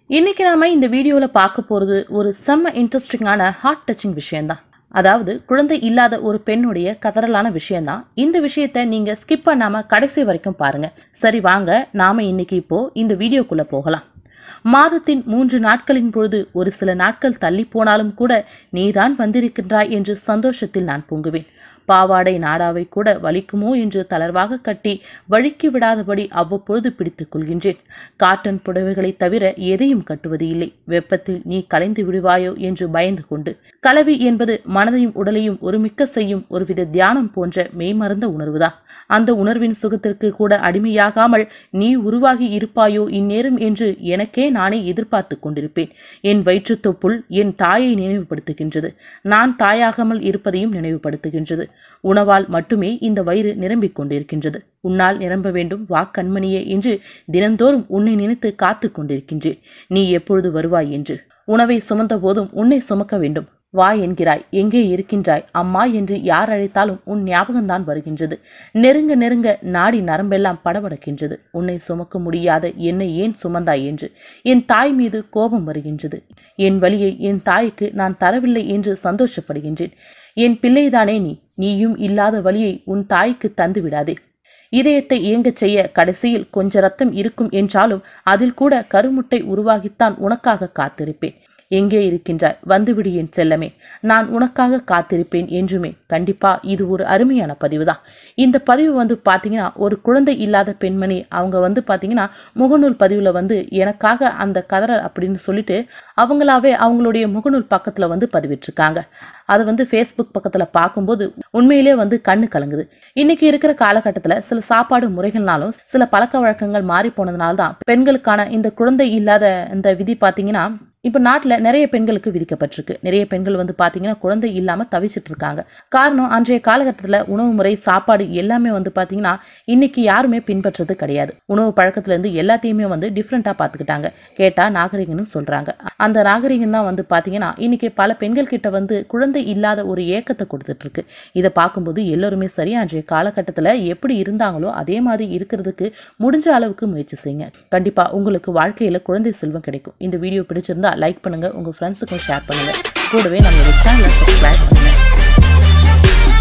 இன்னைக்கு நாம இந்த வீடியோவில் பார்க்க போகிறது ஒரு செம்ம இன்ட்ரெஸ்டிங்கான ஹார்ட் டச்சிங் விஷயம்தான் அதாவது குழந்தை இல்லாத ஒரு பெண்ணுடைய கதறலான விஷயம்தான் இந்த விஷயத்த நீங்க ஸ்கிப் பண்ணாம கடைசி வரைக்கும் பாருங்க சரி வாங்க நாம இன்னைக்கு இப்போ இந்த வீடியோக்குள்ள போகலாம் மாதத்தின் மூன்று நாட்களின் பொழுது ஒரு சில நாட்கள் தள்ளி போனாலும் கூட நீதான் வந்திருக்கின்றாய் என்று சந்தோஷத்தில் நான் பொங்குவேன் பாவாடை நாடாவை கூட வலிக்குமோ என்று தளர்வாக கட்டி வழுக்கி விடாதபடி அவ்வப்பொழுது பிடித்துக் கொள்கின்றேன் காட்டன் புடவைகளை தவிர எதையும் கட்டுவது இல்லை வெப்பத்தில் நீ கலைந்து விடுவாயோ என்று பயந்து கொண்டு கலவி என்பது மனதையும் உடலையும் ஒருமிக்க செய்யும் ஒருவித தியானம் போன்ற மெய்மறந்த உணர்வுதான் அந்த உணர்வின் சுகத்திற்கு கூட அடிமையாகாமல் நீ உருவாகி இருப்பாயோ இந்நேரம் என்று எனக்கே நானே எதிர்பார்த்து கொண்டிருப்பேன் என் வயிற்றுத்தொப்புள் என் தாயை நினைவுபடுத்துகின்றது நான் தாயாகாமல் இருப்பதையும் நினைவுபடுத்துகின்றது உணவால் மட்டுமே இந்த வயிறு நிரம்பிக் கொண்டிருக்கின்றது உன்னால் நிரம்ப வேண்டும் வா கண்மணியே என்று தினந்தோறும் உன்னை நினைத்து காத்து கொண்டிருக்கின்றேன் நீ எப்பொழுது வருவாய் என்று உணவை சுமந்த போதும் உன்னை சுமக்க வேண்டும் வா என்கிறாய் எங்கே இருக்கின்றாய் அம்மா என்று யார் அழைத்தாலும் உன் ஞாபகம்தான் வருகின்றது நெருங்க நெருங்க நாடி நரம்பெல்லாம் படபடக்கின்றது உன்னை சுமக்க முடியாத என்னை ஏன் சுமந்தாய் என்று என் தாய் மீது கோபம் வருகின்றது என் வழியை என் தாய்க்கு நான் தரவில்லை என்று சந்தோஷப்படுகின்றேன் என் பிள்ளைதானே நீ நீயும் இல்லாத வழியை உன் தாய்க்கு தந்து விடாதே இதயத்தை இயங்கச் செய்ய கடைசியில் கொஞ்ச ரத்தம் இருக்கும் என்றாலும் அதில் கூட கருமுட்டை உருவாகித்தான் உனக்காக காத்திருப்பேன் எங்கே இருக்கின்றாய் வந்துவிடு என் செல்லமே நான் உனக்காக காத்திருப்பேன் என்றுமே கண்டிப்பா இது ஒரு அருமையான பதிவு தான் இந்த பதிவு வந்து பார்த்தீங்கன்னா ஒரு குழந்தை இல்லாத பெண்மணி அவங்க வந்து பார்த்தீங்கன்னா முகநூல் பதிவில் வந்து எனக்காக அந்த கதற அப்படின்னு சொல்லிட்டு அவங்களாவே அவங்களுடைய முகநூல் பக்கத்தில் வந்து பதிவிட்டிருக்காங்க அதை வந்து ஃபேஸ்புக் பக்கத்தில் பார்க்கும்போது உண்மையிலே வந்து கண்ணு கலங்குது இன்னைக்கு இருக்கிற காலகட்டத்தில் சில சாப்பாடு முறைகள்னாலும் சில பழக்க வழக்கங்கள் மாறி போனதுனால தான் பெண்களுக்கான இந்த குழந்தை இல்லாத இந்த விதி பார்த்தீங்கன்னா இப்போ நாட்டில் நிறைய பெண்களுக்கு விதிக்கப்பட்டிருக்கு நிறைய பெண்கள் வந்து பார்த்தீங்கன்னா குழந்தை இல்லாமல் தவிச்சிட்டு இருக்காங்க காரணம் அன்றைய காலகட்டத்தில் உணவு முறை சாப்பாடு எல்லாமே வந்து பார்த்தீங்கன்னா இன்னைக்கு யாருமே பின்பற்றது கிடையாது உணவு பழக்கத்துலேருந்து எல்லாத்தையுமே வந்து டிஃப்ரெண்ட்டாக பார்த்துக்கிட்டாங்க கேட்டால் நாகரிகம்னு சொல்கிறாங்க அந்த நாகரிகம் தான் வந்து பார்த்தீங்கன்னா இன்னைக்கு பல பெண்கள் கிட்ட வந்து குழந்தை இல்லாத ஒரு ஏக்கத்தை கொடுத்துட்டு இருக்கு இதை பார்க்கும்போது எல்லோருமே சரி அன்றைய காலகட்டத்தில் எப்படி இருந்தாங்களோ அதே மாதிரி இருக்கிறதுக்கு முடிஞ்ச அளவுக்கு முயற்சி செய்யுங்க கண்டிப்பாக உங்களுக்கு வாழ்க்கையில் குழந்தை செல்வம் கிடைக்கும் இந்த வீடியோ பிடிச்சிருந்தா லைக் பண்ணுங்க உங்க ஃப்ரெண்ட்ஸுக்கும் ஷேர் பண்ணுங்க கூடவே நம்மளோட சேனலை சப்ஸ்கிரைப் பண்ணுங்க